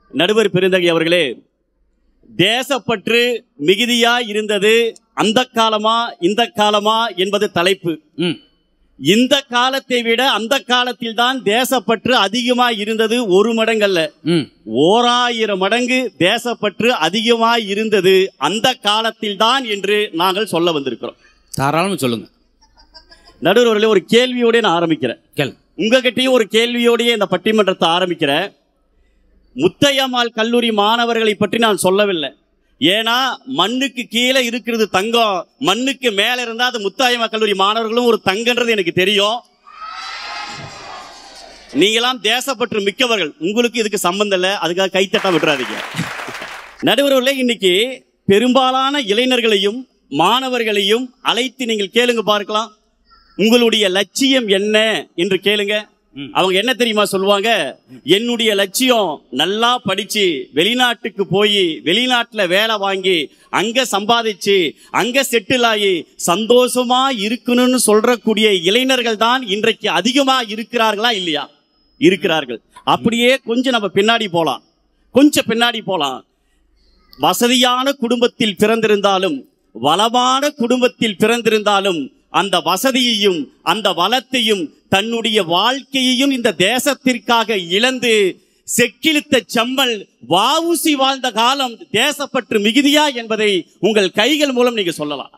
நடுவர் பெருந்தகை அவர்களே தேசப்பற்று மிகுதியா இருந்தது அந்த காலமா இந்த காலமா என்பது தலைப்பு ம் இந்த காலத்தை விட அந்த காலத்தில் தான் தேசப்பற்று அதிகமா இருந்தது ஒரு மடங்கல்ல ம் ஓராயிரம் மடங்கு தேசப்பற்று அதிகமாய் இருந்தது அந்த காலத்தில் தான் என்று நாங்கள் சொல்ல வந்திருக்கிறோம் தாராளமாக சொல்லுங்க நடுவர் அவர்களே ஒரு கேள்வியோட நான் ஆரம்பிக்கிறேன் கேள் உங்ககிட்டயும் ஒரு கேள்வியோடயே இந்த பட்டிமன்றத்தை ஆரம்பிக்கிறேன் முத்தையம்மாள் கல்லூரி மாணவர்களை பற்றி நான் சொல்லவில்லை ஏன்னா மண்ணுக்கு கீழே இருக்கிறது தங்கம் மண்ணுக்கு மேல இருந்தா அது முத்தாயம்மா கல்லூரி மாணவர்களும் ஒரு தங்கன்றது எனக்கு தெரியும் நீங்களாம் தேசப்பற்று மிக்கவர்கள் உங்களுக்கு இதுக்கு சம்பந்தம் இல்லை அதுக்காக கைத்தட்டம் விட்டுறாதீங்க நடுவர்களே இன்னைக்கு பெரும்பாலான இளைஞர்களையும் மாணவர்களையும் அழைத்து நீங்கள் கேளுங்க பார்க்கலாம் உங்களுடைய லட்சியம் என்ன என்று கேளுங்க அவங்க என்ன தெரியுமா சொல்லுவாங்க என்னுடைய லட்சியம் நல்லா படிச்சு வெளிநாட்டுக்கு போய் வெளிநாட்டுல வேலை வாங்கி அங்க சம்பாதிச்சு அங்க செட்டில் ஆகி சந்தோஷமா இருக்கணும்னு சொல்றக்கூடிய இளைஞர்கள் தான் இன்றைக்கு அதிகமா இருக்கிறார்களா இல்லையா இருக்கிறார்கள் அப்படியே கொஞ்சம் நம்ம பின்னாடி போலாம் கொஞ்சம் பின்னாடி போலாம் வசதியான குடும்பத்தில் பிறந்திருந்தாலும் வளமான குடும்பத்தில் பிறந்திருந்தாலும் அந்த வசதியையும் அந்த வளத்தையும் தன்னுடைய வாழ்க்கையையும் இந்த தேசத்திற்காக இழந்து செக்கிழுத்த செம்மல் வாவுசி வாழ்ந்த காலம் தேசப்பற்று மிகுதியா என்பதை உங்கள் கைகள் மூலம் நீங்க சொல்லலாம்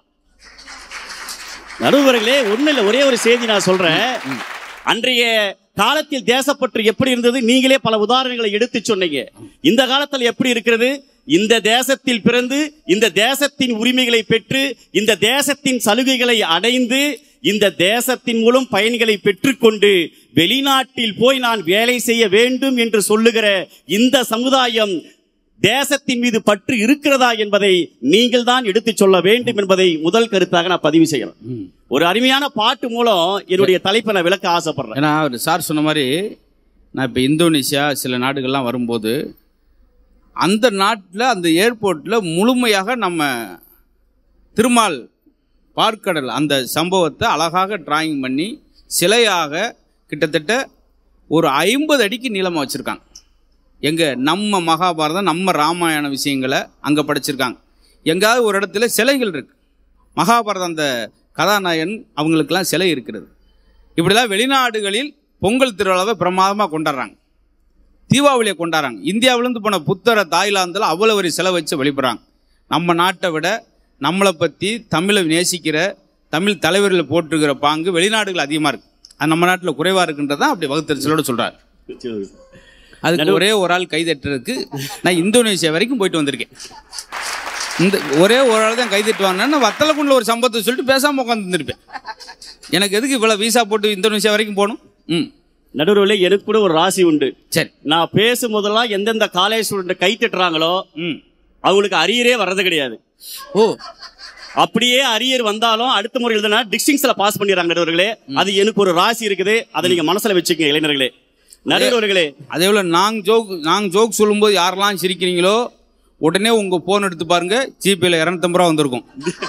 நடுவர்களே ஒண்ணு இல்ல ஒரே ஒரு செய்தி நான் சொல்றேன் அன்றைய காலத்தில் தேசப்பற்று எப்படி இருந்தது நீங்களே பல உதாரணங்களை எடுத்து சொன்னீங்க இந்த காலத்தில் எப்படி இருக்கிறது இந்த தேசத்தில் பிறந்து இந்த தேசத்தின் உரிமைகளை பெற்று இந்த தேசத்தின் சலுகைகளை அடைந்து இந்த தேசத்தின் மூலம் பயன்களை பெற்றுக்கொண்டு வெளிநாட்டில் போய் நான் வேலை செய்ய வேண்டும் என்று சொல்லுகிற இந்த சமுதாயம் தேசத்தின் மீது பற்று இருக்கிறதா என்பதை நீங்கள் தான் எடுத்துச் சொல்ல வேண்டும் என்பதை முதல் கருத்தாக நான் பதிவு செய்யணும் ம் ஒரு அருமையான பாட்டு மூலம் என்னுடைய தலைப்பை நான் விளக்க ஆசைப்படுறேன் ஏன்னா அவர் சார் சொன்ன மாதிரி நான் இப்போ இந்தோனேஷியா சில நாடுகள்லாம் வரும்போது அந்த நாட்டில் அந்த ஏர்போர்ட்டில் முழுமையாக நம்ம திருமால் பார்க்கடல் அந்த சம்பவத்தை அழகாக டிராயிங் பண்ணி சிலையாக கிட்டத்தட்ட ஒரு ஐம்பது அடிக்கு நீளமாக வச்சுருக்காங்க எங்கே நம்ம மகாபாரதம் நம்ம ராமாயண விஷயங்களை அங்கே படிச்சிருக்காங்க எங்கேயாவது ஒரு இடத்துல சிலைகள் இருக்கு மகாபாரதம் அந்த கதாநாயகன் அவங்களுக்கெல்லாம் சிலை இருக்கிறது இப்படிலாம் வெளிநாடுகளில் பொங்கல் திருவிழாவை பிரமாதமாக கொண்டாடுறாங்க தீபாவளியை கொண்டாடுறாங்க இந்தியாவிலேருந்து போன புத்தரை தாய்லாந்தில் அவ்வளோ ஒரு செலவு வச்சு வழிபடுறாங்க நம்ம நாட்டை விட நம்மளை பற்றி தமிழை நேசிக்கிற தமிழ் தலைவர்களை போட்டிருக்கிற பாங்கு வெளிநாடுகள் அதிகமாக இருக்குது அது நம்ம நாட்டில் குறைவாக இருக்குன்றதான் அப்படி வகுத்தறிச்சலோடு சொல்கிறார் அதுக்கு ஒரே ஒரு ஆள் கைதட்டுறதுக்கு நான் இந்தோனேஷியா வரைக்கும் போயிட்டு வந்திருக்கேன் இந்த ஒரே ஒரு ஆள் தான் கைதட்டுவாங்கன்னா நான் வத்தலக்குண்டில் ஒரு சம்பவத்தை சொல்லிட்டு பேசாமல் உட்காந்துருப்பேன் எனக்கு எதுக்கு இவ்வளோ வீசா போட்டு இந்தோனேஷியா வரைக்கும் போகணும் ம் நடுவில் எனக்கு கூட ஒரு ராசி உண்டு சரி நான் பேசும் போதெல்லாம் எந்தெந்த காலேஜ் ஸ்டூடெண்ட் கை தட்டுறாங்களோ ம் அவங்களுக்கு அரியரே வர்றது கிடையாது ஓ அப்படியே அரியர் வந்தாலும் அடுத்த முறை எழுதுனா டிஸ்டிங்ஸ்ல பாஸ் பண்ணிடுறாங்க நடுவர்களே அது எனக்கு ஒரு ராசி இருக்குது அதை நீங்க மனசுல வச்சுக்கங்க இளைஞர்களே நடுவர்களே அதே போல் நாங்கள் ஜோக் நாங்கள் ஜோக் சொல்லும்போது யாரெல்லாம் சிரிக்கிறீங்களோ உடனே உங்கள் ஃபோன் எடுத்து பாருங்க ஜிபேல இரநூத்தம்பது ரூபா வந்திருக்கும்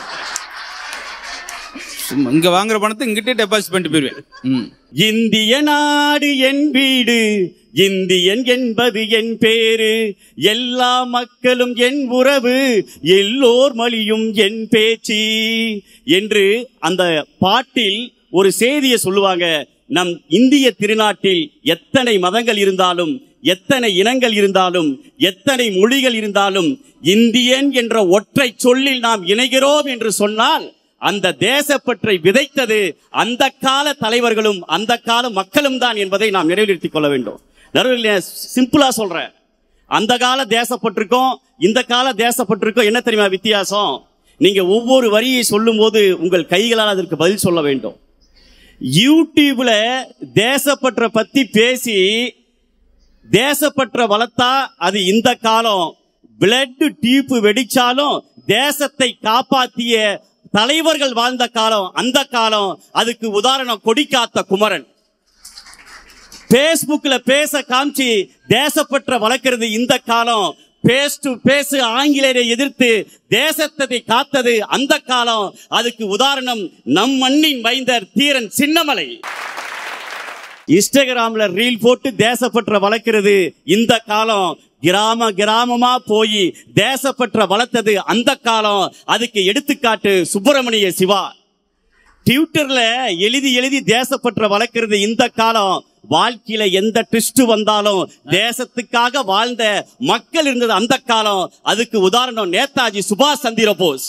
சும்மா இங்கே வாங்குற பணத்தை இங்கிட்டே டெபாசிட் பண்ணிட்டு போயிடுவேன் ம் இந்திய நாடு என் வீடு இந்தியன் என்பது என் பேரு எல்லா மக்களும் என் உறவு எல்லோர் மொழியும் என் பேச்சு என்று அந்த பாட்டில் ஒரு செய்தியை சொல்லுவாங்க நம் இந்திய திருநாட்டில் எத்தனை மதங்கள் இருந்தாலும் எத்தனை இனங்கள் இருந்தாலும் எத்தனை மொழிகள் இருந்தாலும் இந்தியன் என்ற ஒற்றை சொல்லில் நாம் இணைகிறோம் என்று சொன்னால் அந்த தேசப்பற்றை விதைத்தது அந்த கால தலைவர்களும் அந்த கால மக்களும் தான் என்பதை நாம் நிறைவேற்றிக் கொள்ள வேண்டும் நடுவர்களே, சிம்பிளா சொல்றேன் அந்த கால தேசப்பற்றுக்கும் இந்த கால தேசப்பற்றுக்கும் என்ன தெரியுமா வித்தியாசம் நீங்க ஒவ்வொரு வரியை சொல்லும்போது உங்கள் கைகளால் அதற்கு பதில் சொல்ல வேண்டும் யூடியூப்ல தேசப்பற்ற பத்தி பேசி தேசப்பற்ற வளர்த்தா அது இந்த காலம் பிளட் டியூப் வெடிச்சாலும் தேசத்தை காப்பாத்திய தலைவர்கள் வாழ்ந்த காலம் அந்த காலம் அதுக்கு உதாரணம் கொடிக்காத்த குமரன் பேஸ்புக்ல பேச காமிச்சு தேசப்பற்ற வளர்க்கிறது இந்த காலம் பேஸ் டு பேஸ் ஆங்கிலேயரை எதிர்த்து தேசத்தை காத்தது அந்த காலம் அதுக்கு உதாரணம் நம் மண்ணின் மைந்தர் தீரன் சின்னமலை இன்ஸ்டாகிராம்ல ரீல் போட்டு தேசப்பற்ற வளர்க்கிறது இந்த காலம் கிராம கிராமமா போய் தேசப்பற்ற வளர்த்தது அந்த காலம் அதுக்கு எடுத்துக்காட்டு சுப்பிரமணிய சிவா ட்விட்டர்ல எழுதி எழுதி தேசப்பற்ற வளர்க்கிறது இந்த காலம் வாழ்க்கையில எந்த ட்விஸ்ட் வந்தாலும் தேசத்துக்காக வாழ்ந்த மக்கள் இருந்தது அந்த காலம் அதுக்கு உதாரணம் நேதாஜி சுபாஷ் சந்திர போஸ்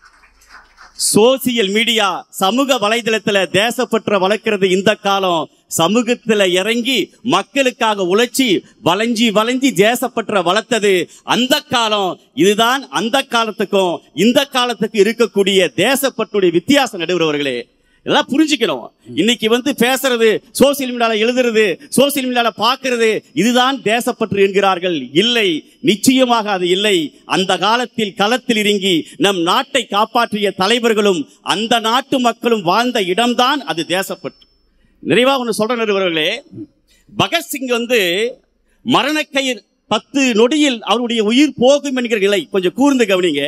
சோசியல் மீடியா சமூக வலைதளத்துல தேசப்பற்ற வளர்க்கிறது இந்த காலம் சமூகத்துல இறங்கி மக்களுக்காக உழைச்சி வளைஞ்சி வளைஞ்சி தேசப்பற்ற வளர்த்தது அந்த காலம் இதுதான் அந்த காலத்துக்கும் இந்த காலத்துக்கு இருக்கக்கூடிய தேசப்பற்றுடைய வித்தியாசம் நடுவுறவர்களே எல்லாம் புரிஞ்சுக்கணும் இன்னைக்கு வந்து பேசுறது சோசியல் மீடியால எழுதுறது சோசியல் மீடியால பார்க்கிறது இதுதான் தேசப்பற்று என்கிறார்கள் இல்லை நிச்சயமாக அது இல்லை அந்த காலத்தில் களத்தில் இறங்கி நம் நாட்டை காப்பாற்றிய தலைவர்களும் அந்த நாட்டு மக்களும் வாழ்ந்த இடம்தான் அது தேசப்பற்று நிறைவா ஒன்று சொல்ற நடுவர்களே பகத்சிங் வந்து மரணக்கயிறு பத்து நொடியில் அவருடைய உயிர் போகும் என்கிற நிலை கொஞ்சம் கூர்ந்து கவனிங்க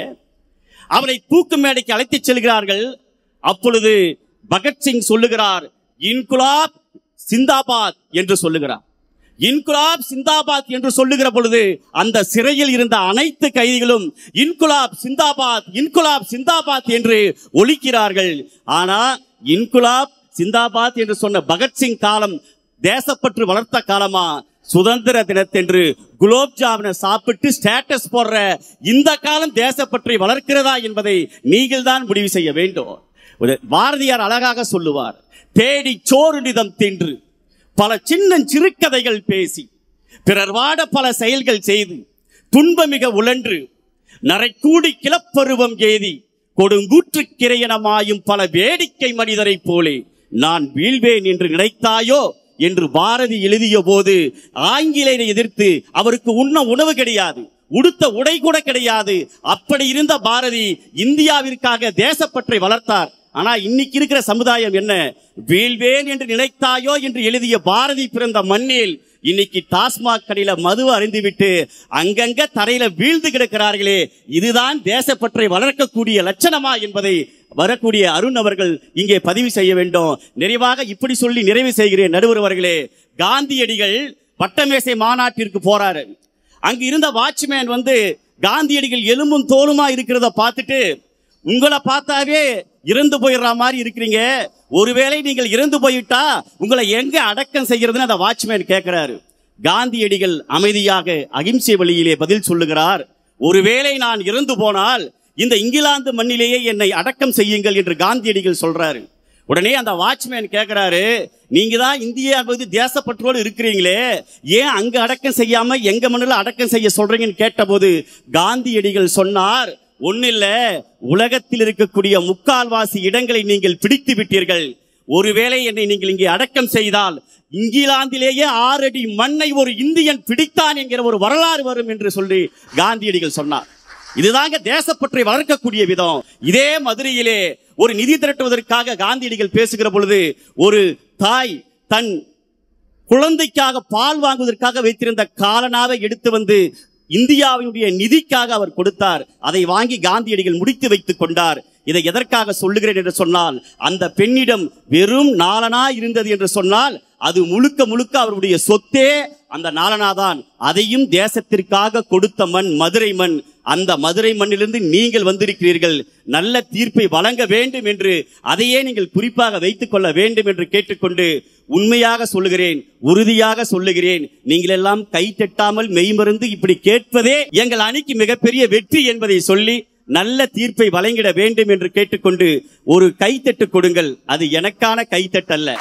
அவரை தூக்கு மேடைக்கு அழைத்துச் செல்கிறார்கள் அப்பொழுது பகத்சிங் சொல்லுகிறார் இன்குலாப் சிந்தாபாத் என்று சொல்லுகிறார் இன்குலாப் சிந்தாபாத் என்று சொல்லுகிற பொழுது அந்த சிறையில் இருந்த அனைத்து கைதிகளும் இன்குலாப் சிந்தாபாத் இன்குலாப் சிந்தாபாத் என்று ஒலிக்கிறார்கள் ஆனா இன்குலாப் சிந்தாபாத் என்று சொன்ன பகத்சிங் காலம் தேசப்பற்று வளர்த்த காலமா சுதந்திர தினத்தன்று குலோப் ஜாமுனை சாப்பிட்டு ஸ்டேட்டஸ் போடுற இந்த காலம் தேசப்பற்றி வளர்க்கிறதா என்பதை நீங்கள் தான் முடிவு செய்ய வேண்டும் ஒரு பாரதியார் அழகாக சொல்லுவார் தேடி சோறு நிதம் தின்று பல சின்ன சிறுகதைகள் பேசி பிறர் வாட பல செயல்கள் செய்து துன்பமிக உழன்று நரைக்கூடி கிளப்பருவம் எய்தி கொடுங்கூற்று கிரையனமாயும் பல வேடிக்கை மனிதரைப் போலே நான் வீழ்வேன் என்று நினைத்தாயோ என்று பாரதி எழுதிய போது ஆங்கிலேயரை எதிர்த்து அவருக்கு உண்ண உணவு கிடையாது உடுத்த உடை கூட கிடையாது அப்படி இருந்த பாரதி இந்தியாவிற்காக தேசப்பற்றை வளர்த்தார் ஆனா இன்னைக்கு இருக்கிற சமுதாயம் என்ன வீழ்வேன் என்று நினைத்தாயோ என்று எழுதிய பாரதி பிறந்த மண்ணில் இன்னைக்கு டாஸ்மாக் கடையில மது அறிந்துவிட்டு அங்கங்க தரையில வீழ்ந்து கிடக்கிறார்களே இதுதான் தேசப்பற்றை வளர்க்கக்கூடிய லட்சணமா என்பதை வரக்கூடிய அருண் அவர்கள் இங்கே பதிவு செய்ய வேண்டும் நிறைவாக இப்படி சொல்லி நிறைவு செய்கிறேன் நடுவர் அவர்களே காந்தியடிகள் பட்டமேசை மாநாட்டிற்கு போறாரு அங்க இருந்த வாட்ச்மேன் வந்து காந்தியடிகள் எலும்பும் தோலுமா இருக்கிறத பார்த்துட்டு உங்களை பார்த்தாவே இறந்து போயிடுற மாதிரி இருக்கிறீங்க ஒருவேளை நீங்கள் இறந்து போயிட்டா உங்களை எங்க அடக்கம் செய்யறதுன்னு அந்த வாட்ச்மேன் கேட்கிறாரு காந்தியடிகள் அமைதியாக அகிம்சை வழியிலே பதில் சொல்லுகிறார் ஒருவேளை நான் இறந்து போனால் இந்த இங்கிலாந்து மண்ணிலேயே என்னை அடக்கம் செய்யுங்கள் என்று காந்தியடிகள் சொல்றாரு உடனே அந்த வாட்ச்மேன் கேட்கிறாரு நீங்க தான் இந்தியா பகுதி தேசப்பற்றோடு இருக்கிறீங்களே ஏன் அங்க அடக்கம் செய்யாம எங்க மண்ணில் அடக்கம் செய்ய சொல்றீங்கன்னு கேட்டபோது காந்தியடிகள் சொன்னார் ஒன்னில்ல உலகத்தில் இருக்கக்கூடிய முக்கால்வாசி இடங்களை நீங்கள் பிடித்து விட்டீர்கள் ஒருவேளை என்னை நீங்கள் இங்கே அடக்கம் செய்தால் இங்கிலாந்திலேயே ஆறடி மண்ணை ஒரு இந்தியன் பிடித்தான் என்கிற ஒரு வரலாறு வரும் என்று சொல்லி காந்தியடிகள் சொன்னார் இதுதாங்க தேசப்பற்றை வளர்க்கக்கூடிய விதம் இதே மதுரையிலே ஒரு நிதி திரட்டுவதற்காக காந்தியடிகள் பேசுகிற பொழுது ஒரு தாய் தன் குழந்தைக்காக பால் வாங்குவதற்காக வைத்திருந்த காலனாவை எடுத்து வந்து இந்தியாவினுடைய நிதிக்காக அவர் கொடுத்தார் அதை வாங்கி காந்தியடிகள் முடித்து வைத்துக் கொண்டார் இதை எதற்காக சொல்லுகிறேன் என்று சொன்னால் அந்த பெண்ணிடம் வெறும் நாலனா இருந்தது என்று சொன்னால் அது முழுக்க முழுக்க அவருடைய சொத்தே அந்த நாலனாதான் அதையும் தேசத்திற்காக கொடுத்த மண் மதுரை மண் அந்த மதுரை மண்ணிலிருந்து நீங்கள் வந்திருக்கிறீர்கள் நல்ல தீர்ப்பை வழங்க வேண்டும் என்று அதையே நீங்கள் குறிப்பாக வைத்துக் கொள்ள வேண்டும் என்று கேட்டுக்கொண்டு உண்மையாக சொல்லுகிறேன் உறுதியாக சொல்லுகிறேன் நீங்கள் எல்லாம் கை தட்டாமல் மெய்மருந்து இப்படி கேட்பதே எங்கள் அணிக்கு மிகப்பெரிய வெற்றி என்பதை சொல்லி நல்ல தீர்ப்பை வழங்கிட வேண்டும் என்று கேட்டுக்கொண்டு ஒரு கைத்தட்டு கொடுங்கள் அது எனக்கான கைத்தட்டு அல்ல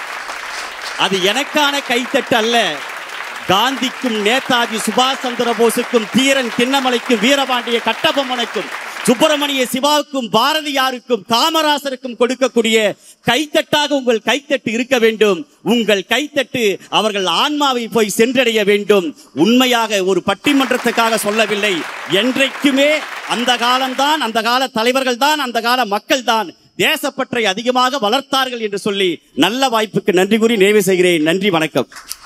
அது எனக்கான கைத்தட்டு அல்ல காந்திக்கும் நேதாஜி சுபாஷ் சந்திர போஸுக்கும் தீரன் திண்ணமலைக்கும் வீரபாண்டிய கட்டபொம்மனுக்கும் சுப்பிரமணிய சிவாவுக்கும் பாரதியாருக்கும் காமராசருக்கும் கொடுக்கக்கூடிய கைத்தட்டாக உங்கள் கைத்தட்டு இருக்க வேண்டும் உங்கள் கைத்தட்டு அவர்கள் ஆன்மாவை போய் சென்றடைய வேண்டும் உண்மையாக ஒரு பட்டிமன்றத்துக்காக சொல்லவில்லை என்றைக்குமே அந்த காலம்தான் அந்த கால தலைவர்கள் தான் அந்த கால மக்கள் தான் தேசப்பற்றை அதிகமாக வளர்த்தார்கள் என்று சொல்லி நல்ல வாய்ப்புக்கு நன்றி கூறி நிறைவு செய்கிறேன் நன்றி வணக்கம்